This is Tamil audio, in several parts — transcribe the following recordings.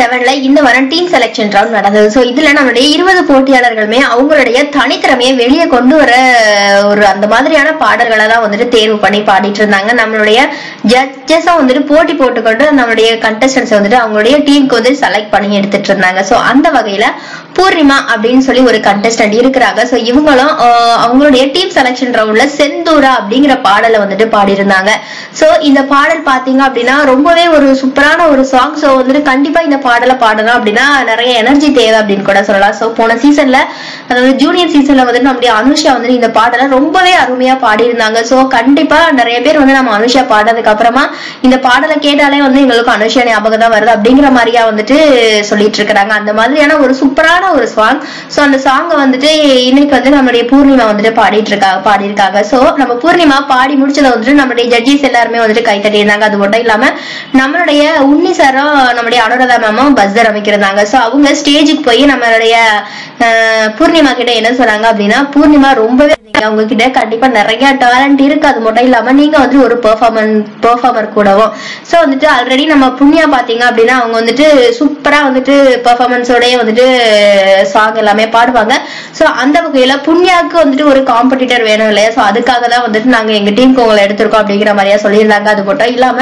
செவன்ல இந்த வாரம் டீம் செலெக்ஷன் ரவுண்ட் நடந்தது ஸோ இதுல நம்மளுடைய இருபது போட்டியாளர்களுமே அவங்களுடைய தனித்திறமையை வெளியே கொண்டு வர ஒரு அந்த மாதிரியான பாடல்களை தான் வந்துட்டு தேர்வு பண்ணி பாடிட்டு இருந்தாங்க நம்மளுடைய ஜட்ஜஸா வந்துட்டு போட்டி போட்டுக்கொண்டு நம்மளுடைய கண்டஸ்டன்ஸ் வந்துட்டு அவங்களுடைய டீமுக்கு வந்து செலக்ட் பண்ணி எடுத்துட்டு இருந்தாங்க ஸோ அந்த வகையில பூர்ணிமா அப்படின்னு சொல்லி ஒரு கண்டஸ்டன்ட் இருக்கிறாங்க ஸோ இவங்களும் ஆஹ், அவங்களுடைய டீம் செலெக்ஷன் ரவுண்ட்ல செந்தூரா அப்படிங்கிற பாடலை வந்துட்டு பாடியிருந்தாங்க ஸோ இந்த பாடல் பாத்தீங்க அப்படின்னா ரொம்பவே ஒரு சூப்பரான ஒரு சாங் ஸோ வந்துட்டு கண்டிப்பா இந்த பாடலை பாடணும் அப்படின்னா நிறைய எனர்ஜி தேவை அப்படின்னு கூட சொல்லலாம் ஸோ போன சீசன்ல அதாவது ஜூனியர் சீசன்ல வந்துட்டு நம்முடைய அனுஷா வந்து இந்த பாடலை ரொம்பவே அருமையா பாடியிருந்தாங்க ஸோ கண்டிப்பா நிறைய பேர் வந்து நம்ம அனுஷா பாடுறதுக்கு அப்புறமா இந்த பாடலை கேட்டாலே வந்து எங்களுக்கு அனுஷா ஞாபகம் தான் வருது அப்படிங்கிற மாதிரியா வந்துட்டு சொல்லிட்டு இருக்கிறாங்க அந்த மாதிரியான ஒரு சூப்பரான ஒரு சாங் ஸோ அந்த சாங்கை வந்துட்டு இன்னைக்கு வந்து நம்மளுடைய பூர்ணிமா வந்துட்டு பாடிட்டு இருக்காங்க பாடியிருக்காங்க ஸோ நம்ம பூர்ணிமா பாடி முடிச்சதை வந்துட்டு நம்மளுடைய ஜட்ஜிஸ் எல்லாருமே வந்துட்டு கை தட்டியிருந்தாங்க அது மட்டும் இல்லாம நம்மளுடைய உன்னி சாரும் நம்மளுடைய அனுராதா மேமும் பஸ்ஸர் அமைக்கிறாங்க ஸோ அவங்க ஸ்டேஜுக்கு போய் நம்மளுடைய அஹ், பூர்ணிமா கிட்ட என்ன சொன்னாங்க அப்படின்னா பூர்ணிமா ரொம்பவே அவங்க கிட்ட கண்டிப்பா நிறைய டேலண்ட் இருக்கு அது மட்டும் இல்லாம நீங்க வந்து ஒரு பெர்ஃபார்மன் பெர்ஃபார்மர் கூடவும் ஸோ வந்துட்டு ஆல்ரெடி நம்ம புண்ணியா பாத்தீங்க அப்படின்னா அவங்க வந்துட்டு சூப்பரா வந்துட்டு பெர்ஃபார்மன்ஸோடய வந்துட்டு சாங் எல்லாமே பாடுவாங்க ஸோ அந்த வகையில புண்ணியாவுக்கு வந்துட்டு ஒரு காம்படிட்டர் வேணும் இல்லையா ஸோ அதுக்காக தான் வந்துட்டு நாங்க எங்க டீமுக்கு உங்களை எடுத்திருக்கோம் அப்படிங்கிற மாதிரியா சொல்லியிருந்தாங்க அது மட்டும் இல்லாம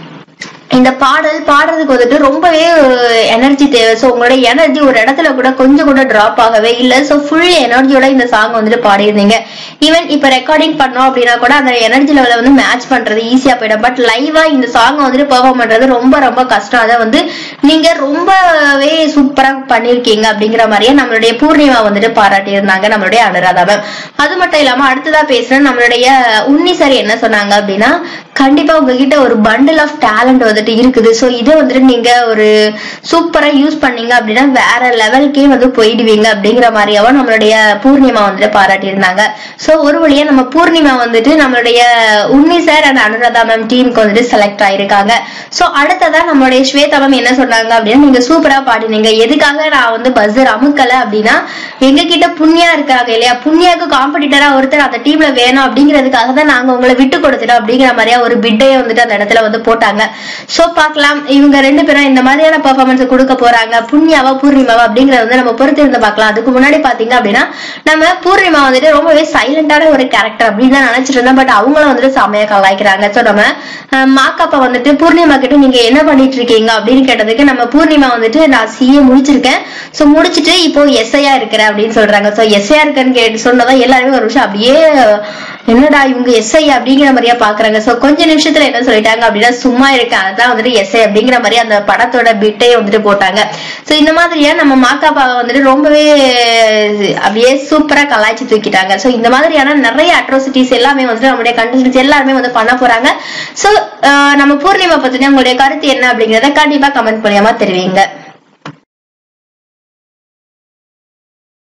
இந்த பாடல் பாடுறதுக்கு வந்துட்டு ரொம்பவே எனர்ஜி தேவை ஸோ உங்களோட எனர்ஜி ஒரு இடத்துல கூட கொஞ்சம் கூட டிராப் ஆகவே இல்லை ஸோ ஃபுல் எனர்ஜியோட இந்த சாங் வந்துட்டு பாடியிருந்தீங்க ஈவன் இப்போ ரெக்கார்டிங் பண்ணோம் அப்படின்னா கூட அந்த எனர்ஜி லெவலை வந்து மேட்ச் பண்றது ஈஸியா போயிடும் பட் லைவா இந்த சாங்கை வந்துட்டு பெர்ஃபார்ம் பண்றது ரொம்ப ரொம்ப கஷ்டம் அதை வந்து நீங்க ரொம்பவே சூப்பரா பண்ணிருக்கீங்க அப்படிங்கிற மாதிரியே நம்மளுடைய பூர்ணிமா வந்துட்டு பாராட்டியிருந்தாங்க நம்மளுடைய அனுராதா மேம் அது மட்டும் இல்லாம அடுத்ததா பேசுறேன் நம்மளுடைய உன்னி சார் என்ன சொன்னாங்க அப்படின்னா கண்டிப்பா உங்ககிட்ட ஒரு பண்டில் ஆஃப் டேலண்ட் வந்துட்டு இருக்குது ஸோ இதை வந்துட்டு நீங்க ஒரு சூப்பரா யூஸ் பண்ணீங்க அப்படின்னா வேற லெவலுக்கே வந்து போயிடுவீங்க அப்படிங்கிற மாதிரியாவும் நம்மளுடைய பூர்ணிமா வந்துட்டு பாராட்டியிருந்தாங்க ஸோ ஒரு வழியா நம்ம பூர்ணிமா வந்துட்டு நம்மளுடைய Unni sir and Anuradha ma'am டீமுக்கு வந்துட்டு செலக்ட் ஆயிருக்காங்க ஸோ அடுத்ததா நம்மளுடைய ஸ்வேதா மேம் என்ன சொன்னாங்க அப்படின்னா நீங்க சூப்பரா பாடினீங்க எதுக்காக நான் வந்து பஸ்ஸர் அமுக்கல அப்படின்னா எங்க கிட்ட புண்ணியா இருக்காங்க இல்லையா புண்ணியாக்கு காம்படிட்டரா ஒருத்தர் அந்த டீம்ல வேணும் அப்படிங்கிறதுக்காக தான் நாங்க உங்களை விட்டு கொடுத்துட்டோம் அப்படிங்கிற மாதிரியா ஒரு பிட்டையை வந்துட்டு அந்த இடத்துல வந்து போட்டாங்க சோ பார்க்கலாம் இவங்க ரெண்டு பேரும் இந்த மாதிரியான பெர்ஃபார்மன்ஸ் கொடுக்க போறாங்க புண்ணியாவா பூர்ணிமாவா அப்படிங்கறத வந்து நம்ம பொறுத்து இருந்து பார்க்கலாம் அதுக்கு முன்னாடி பாத்தீங்க அப்படின்னா நம்ம பூர்ணிமா வந்துட்டு ரொம்பவே சைலண்டான ஒரு கேரக்டர் அப்படின்னு தான் நினைச்சிட்டு இருந்தோம் பட் அவங்களும் வந்துட்டு செமையா கலாய்க்கிறாங்க சோ நம்ம அஹ், மாக்காப்பா வந்துட்டு பூர்ணிமா கிட்ட நீங்க என்ன பண்ணிட்டு இருக்கீங்க அப்படின்னு கேட்டதுக்கு நம்ம பூர்ணிமா வந்துட்டு நான் சிஏ முடிச்சிருக்கேன் சோ முடிச்சிட்டு இப்போ எஸ்ஐயா இருக்கிறேன் அப்படின்னு சொல்றாங்க சோ எஸ்ஐயா இருக்கேன்னு கேட்டு சொன்னதான் எல்லாருமே ஒரு விஷயம் அப்படியே என்னடா இவங்க எஸ்ஐ அப்படிங்கிற மாதிரியா பாக்குறாங்க சோ கொஞ்ச நிமிஷத்துல என்ன சொல்லிட்டாங்க அப்படின்னா சும்மா இருக்கேன் அதான் வந்துட்டு எஸ்ஐ அப்படிங்கிற மாதிரி அந்த படத்தோட பிட்டையே வந்துட்டு போட்டாங்க சோ இந்த மாதிரியா நம்ம மாக்காப்பாவை வந்துட்டு ரொம்பவே அப்படியே சூப்பரா கலாய்ச்சி தூக்கிட்டாங்க சோ இந்த மாதிரியான நிறைய அட்ரோசிட்டிஸ் எல்லாமே வந்துட்டு நம்மளுடைய கண்டஸ்டன்ஸ் எல்லாருமே வந்து பண்ண போறாங்க சோ நம்ம பூர்ணிமா பத்தின உங்களுடைய கருத்து என்ன அப்படிங்கறத கண்டிப்பா கமெண்ட் மூலியமா தெரிவிங்க